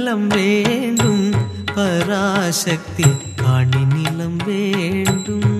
நிலம் வேண்டும் பராசக்தி காணி நிலம் வேண்டும்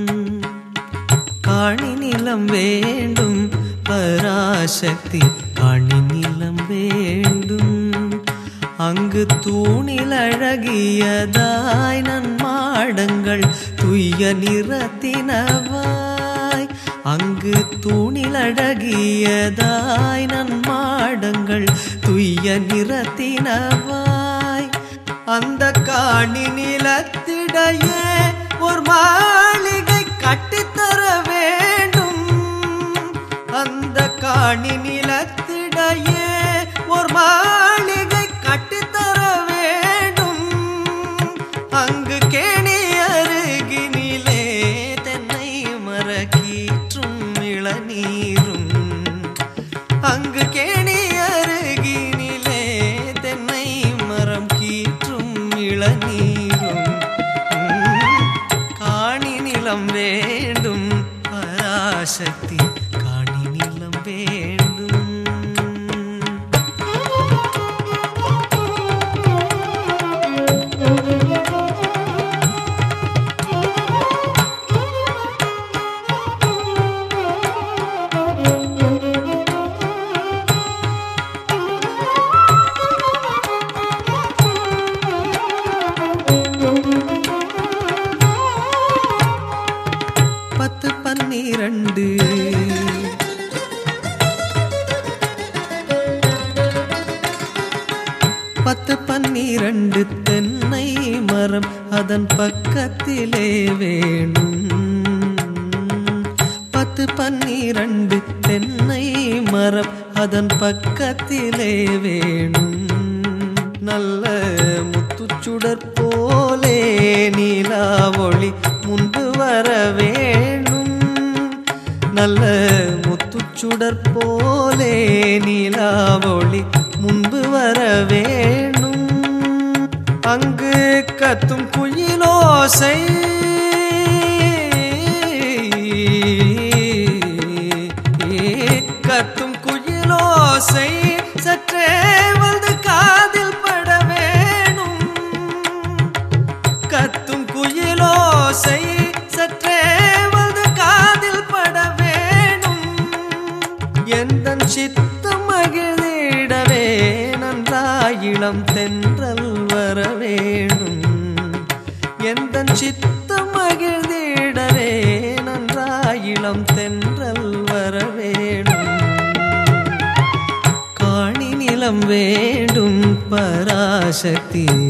காணி நிலம் வேண்டும் பராசக்தி காணி நிலம் வேண்டும் அங்கு தூணில் அழகியதாய் நன்மாடங்கள் துய்ய நிறத்தினவாய் அங்கு தூணில் அழகியதாய் நன்மாடங்கள் துய்ய நிறத்தினவாய் அந்த காணி நிலத்திடையே ஒரு மாளிகை கட்டித்தர வேண்டும் அந்த காணி நிலத்திடையே ஒரு மாளிகை கட்டித்தர வேண்டும் அங்கு கேணி அருகினிலே தென்னை மரக்கீற்றும் இளநீரும் அங்கு கேணி அருகினிலே தென்னை மரம் கீற்றும் இளநீரும் உம், காணி நிலம் வேண்டும் பராசக்தி காணி நிலம் வேண்டும் பத்து பன்னிரண்டு பத்து பன்னிரண்டு தென்னை மரம் அதன் பக்கத்திலே வேணும் பத்து பன்னிரண்டு தென்னை மரம் அதன் பக்கத்திலே வேணும் நல்ல முத்துச்சுடர் போலே நீலா ஒளி முன்பு வர வேணும் நல்ல முத்துச்சுடர் போலே நீலா ஒளி முன்பு வர வேணும் அங்கு கத்தும் குயிலோசை கத்தும் குயிலோசை சற்றே வந்து காதில் பட வேணும் கத்தும் குயிலோசை சற்றே வந்து காதில் பட வேணும் எந்த சித்தம் மகிழ்ந்திடவே நன்றாயிளம் தென்றல் வர வேணும் எந்த சித்தம் மகிழ்ந்திடவே நன்றாயிளம் தென்றல் வர வேணும் காணி நிலம் வேண்டும் பராசக்தி